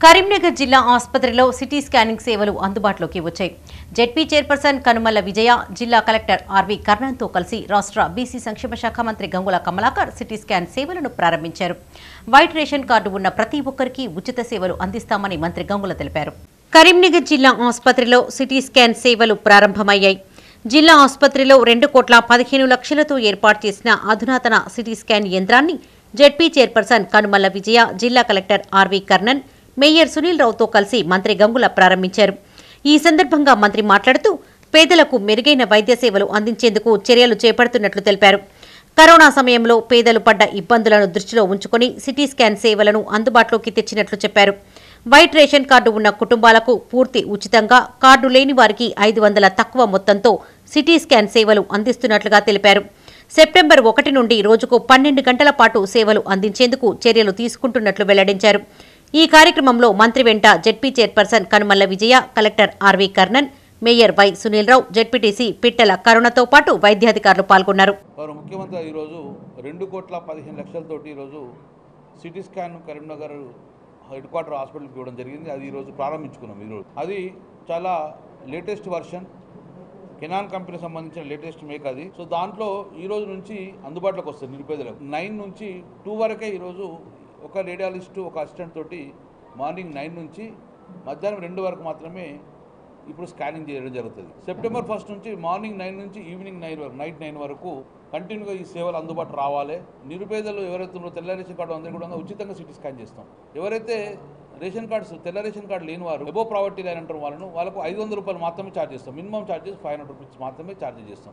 కరీంనగర్ జిల్లా ఆసుపత్రిలో city scanning సేవలు అందుబాటులోకి వచ్చాయి జెడ్పీ చైర్పర్సన్ కనుమల్ల విజయ జిల్లా కలెక్టర్ ఆర్వి కర్ణన్తో కలిసి రాష్ట్ర బీసీ సంక్షేమ శాఖ మంత్రి గంగుల కమలాకర్ సిటీ స్కాన్ సేవలను ప్రారంభించారు వైట్ రేషన్ కార్డు ఉన్న ప్రతి ఒక్కరికి ఉచిత సేవలు అందిస్తామని మంత్రి గంగుల తెలిపారు కరీంనగర్ జిల్లా ఆసుపత్రిలో సిటీ స్కాన్ సేవలు ప్రారంభమయ్యాయి జిల్లా ఆసుపత్రిలో రెండు కోట్ల పదిహేను లక్షలతో ఏర్పాటు చేసిన అధునాతన సిటీ స్కాన్ యంత్రాన్ని జెడ్పీ చైర్పర్సన్ కనుమల్ల విజయ జిల్లా collector RV Karnan mayor Sunil రావుతో కలిసి మంత్రి గంగుల ప్రారంభించారు ఈ సందర్భంగా మంత్రి మాట్లాడుతూ పేదలకు మెరుగైన వైద్య సేవలు అందించేందుకు చర్యలు చేపడుతున్నట్లు తెలిపారు కరోనా సమయంలో పేదలు పడ్డ ఇబ్బందులను దృష్టిలో ఉంచుకొని సిటీ స్కాన్ సేవలను అందుబాటులోకి తెచ్చినట్లు చెప్పారు వైట్ రేషన్ కార్డు ఉన్న కుటుంబాలకు పూర్తి ఉచితంగా కార్డు లేని వారికి ఐదు వందల తక్కువ మొత్తంతో సిటీ స్కాన్ సేవలు అందిస్తున్నట్లుగా తెలిపారు సెప్టెంబర్ ఒకటి నుండి రోజుకు పన్నెండు గంటల పాటు సేవలు అందించేందుకు చర్యలు తీసుకుంటున్నట్లు వెల్లడించారు ఈ కార్యక్రమంలో మంత్రి వెంట ZP chairperson Kanumalla Vijaya collector RV Karnan mayor Y Sunil Rao ZPTC Pittala కరుణతో పాటు వైద్యాధికారులు పాల్గొన్నారు వారు ముఖ్యమంత్రి ఈరోజు రెండు కోట్ల పదిహేను లక్షలతోటి ఈరోజు CT scan Karimnagar head quarter హాస్పిటల్కి ఇవ్వడం జరిగింది అది ఈరోజు ప్రారంభించుకున్నాం ఈరోజు అది చాలా లేటెస్ట్ వర్షన్ కెనాన్ కంపెనీ సంబంధించిన లేటెస్ట్ మేక్ అది సో దాంట్లో ఈ రోజు నుంచి అందుబాటులోకి వస్తుంది నిరుపేదలకు నైన్ నుంచి టూ వరకే ఈరోజు ఒక రేడియాలిస్టు ఒక అసిస్టెంట్ తోటి మార్నింగ్ నైన్ నుంచి మధ్యాహ్నం రెండు వరకు మాత్రమే ఇప్పుడు స్కానింగ్ చేయడం జరుగుతుంది సెప్టెంబర్ ఫస్ట్ నుంచి మార్నింగ్ నైన్ నుంచి ఈవినింగ్ నైన్ వరకు నైట్ నైన్ వరకు కంటిన్యూగా ఈ సేవలు అందుబాటు రావాలి నిరుపేదలు ఎవరైతే ఉన్నారో తెల్ల రేషన్ కార్డు అందరూ కూడా ఉచితంగా సిటీ స్కాన్ చేస్తాం ఎవరైతే రేషన్ కార్డ్స్ తెల్ల రేషన్ కార్డు లేని వారు ఎబో ప్రావర్టీ లైన్ అంటారు వాళ్ళను వాళ్ళకు ఐదు వందల రూపాయలు మాత్రమే ఛార్జ్ చేస్తాం minimum charges five hundred rupees మాత్రమే ఛార్జ్ చేస్తాం